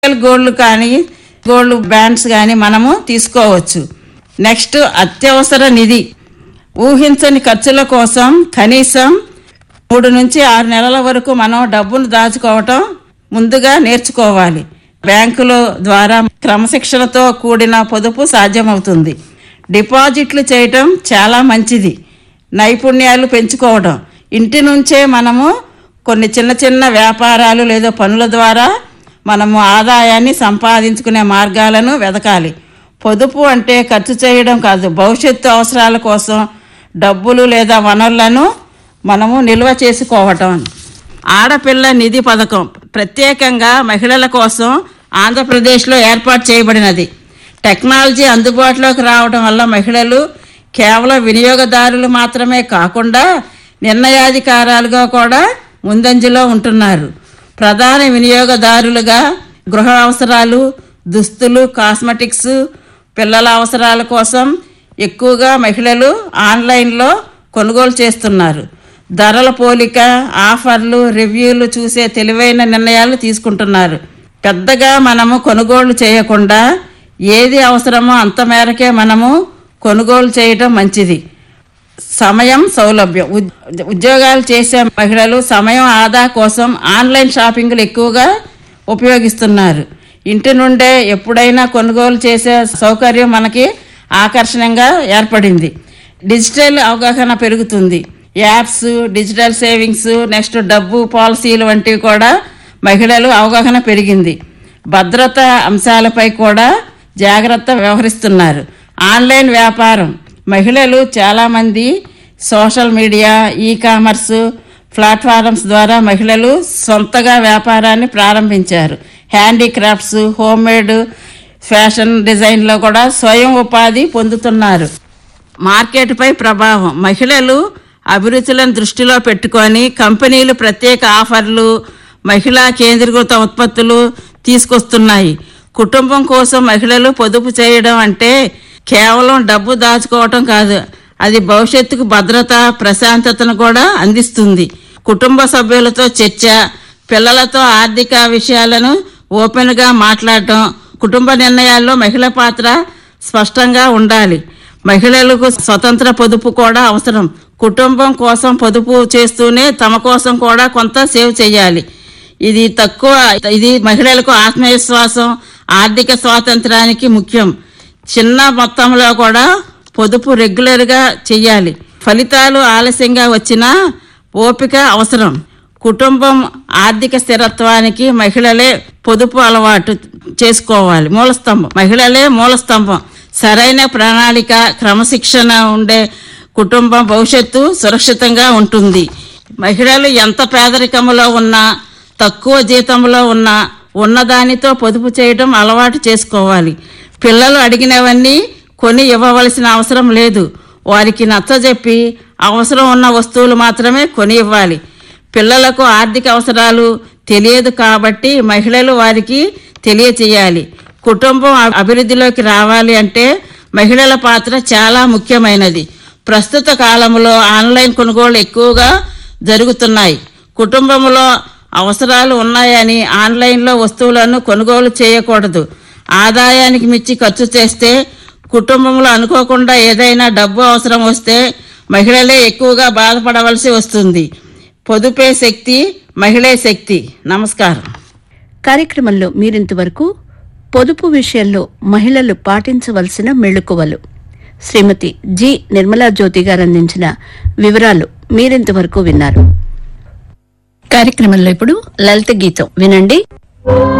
gold కానీ gold bands కానీ మనము తీసుకోవచ్చు నెక్స్ట్ అత్యవసర నిధి ఊహించని ఖర్చుల కోసం కనీసం మూడు నుంచి ఆరు నెలల వరకు మనం డబ్బును దాచుకోవటం ముందుగా నేర్చుకోవాలి బ్యాంకుల ద్వారా క్రమశిక్షణతో కూడిన పొదుపు సాధ్యమవుతుంది డిపాజిట్లు చేయటం చాలా మంచిది నైపుణ్యాలు పెంచుకోవడం ఇంటి నుంచే మనము కొన్ని చిన్న చిన్న వ్యాపారాలు లేదా పనుల ద్వారా మనము ఆదాయాన్ని సంపాదించుకునే మార్గాలను వెతకాలి పొదుపు అంటే ఖర్చు చేయడం కాదు భవిష్యత్తు అవసరాల కోసం డబ్బులు లేదా వనరులను మనము నిల్వ చేసుకోవటం ఆడపిల్ల నిధి పథకం ప్రత్యేకంగా మహిళల కోసం ఆంధ్రప్రదేశ్లో ఏర్పాటు చేయబడినది టెక్నాలజీ అందుబాటులోకి రావడం వల్ల మహిళలు కేవలం వినియోగదారులు మాత్రమే కాకుండా నిర్ణయాధికారాలుగా కూడా ముందంజలో ఉంటున్నారు ప్రధాన వినియోగదారులుగా గృహ అవసరాలు దుస్తులు కాస్మెటిక్స్ పిల్లల అవసరాల కోసం ఎక్కువగా మహిళలు ఆన్లైన్లో కొనుగోలు చేస్తున్నారు ధరల పోలిక ఆఫర్లు రివ్యూలు చూసే తెలివైన నిర్ణయాలు తీసుకుంటున్నారు పెద్దగా మనము కొనుగోలు చేయకుండా ఏది అవసరమో అంత మేరకే మనము కొనుగోలు చేయటం మంచిది సమయం సౌలభ్యం ఉద్- ఉద్యోగాలు చేసే మహిళలు సమయం ఆదా కోసం ఆన్లైన్ షాపింగ్లు ఎక్కువగా ఉపయోగిస్తున్నారు ఇంటి నుండే ఎప్పుడైనా కొనుగోలు చేసే సౌకర్యం మనకి ఆకర్షణీయంగా ఏర్పడింది డిజిటల్ అవగాహన పెరుగుతుంది యాప్స్ డిజిటల్ సేవింగ్స్ నెక్స్ట్ డబ్బు పాలసీలు వంటివి కూడా మహిళలు అవగాహన పెరిగింది భద్రత అంశాలపై కూడా జాగ్రత్త వ్యవహరిస్తున్నారు ఆన్లైన్ వ్యాపారం మహిళలు చాలామంది social media e commerce platforms ద్వారా మహిళలు సొంతగా వ్యాపారాన్ని ప్రారంభించారు హ్యాండీక్రాఫ్ట్స్ హోమ్మేడ్ ఫ్యాషన్ డిజైన్లో కూడా స్వయం ఉపాధి పొందుతున్నారు మార్కెట్పై ప్రభావం మహిళలు అభిరుచులను దృష్టిలో పెట్టుకొని కంపెనీలు ప్రత్యేక ఆఫర్లు మహిళా కేంద్రీకృత ఉత్పత్తులు తీసుకొస్తున్నాయి కుటుంబం కోసం మహిళలు పొదుపు చేయడం అంటే కేవలం డబ్బు దాచుకోవటం కాదు అది భవిష్యత్తుకు భద్రత ప్రశాంతతను కూడా అందిస్తుంది కుటుంబ సభ్యులతో చర్చ పిల్లలతో ఆర్థిక విషయాలను ఓపెన్గా మాట్లాడటం కుటుంబ నిర్ణయాల్లో మహిళ పాత్ర స్పష్టంగా ఉండాలి మహిళలకు స్వతంత్ర పొదుపు కూడా అవసరం కుటుంబం కోసం పొదుపు చేస్తూనే తమ కోసం కూడా కొంత సేవ్ చేయాలి ఇది తక్కువ ఇది మహిళలకు ఆత్మవిశ్వాసం ఆర్థిక స్వాతంత్రానికి ముఖ్యం చిన్న మొత్తంలో కూడా పొదుపు రెగ్యులర్గా చెయ్యాలి ఫలితాలు ఆలస్యంగా వచ్చినా ఓపిక అవసరం కుటుంబం ఆర్థిక స్థిరత్వానికి మహిళలే పొదుపు అలవాటు చేసుకోవాలి మూలస్తంభం మహిళలే మూలస్తంభం సరైన ప్రణాళిక క్రమశిక్షణ ఉండే కుటుంబం భవిష్యత్తు సురక్షితంగా ఉంటుంది మహిళలు ఎంత పేదరికంలో ఉన్నా తక్కువ జీతంలో ఉన్నా ఉన్నదానితో పొదుపు చేయడం అలవాటు చేసుకోవాలి పిల్లలు అడిగినవన్నీ కొని ఇవ్వవలసిన అవసరం లేదు వారికి నచ్చజెప్పి అవసరం ఉన్న వస్తువులు మాత్రమే కొని ఇవ్వాలి పిల్లలకు ఆర్థిక అవసరాలు తెలియదు కాబట్టి మహిళలు వారికి తెలియచేయాలి కుటుంబం అ- అభివృద్ధిలోకి రావాలి అంటే మహిళల పాత్ర చాలా ముఖ్యమైనది ప్రస్తుత కాలంలో ఆన్లైన్ కొనుగోళ్లు ఎక్కువగా జరుగుతున్నాయి కుటుంబంలో అవసరాలు ఉన్నాయని ఆన్లైన్లో వస్తువులను కొనుగోలు చేయకూడదు ఆదాయానికి మించి ఖర్చు చేస్తే కుటుంబంలో అనుకోకుండా ఏదైనా డబ్బు అవసరం వస్తే మహిళలే ఎక్కువగా బాధపడవలసి వస్తుంది పొదుపే శక్తి మహిళే శక్తి నమస్కారం కార్యక్రమంలో మీరింతవరకు పొదుపు విషయంలో మహిళలు పాటించవలసిన మెళుకువలు శ్రీమతి జి నిర్మలా జ్యోతి గారు అందించిన వివరాలు మీరింతవరకు విన్నారు కార్యక్రమంలో ఇప్పుడు లలిత గీతం వినండి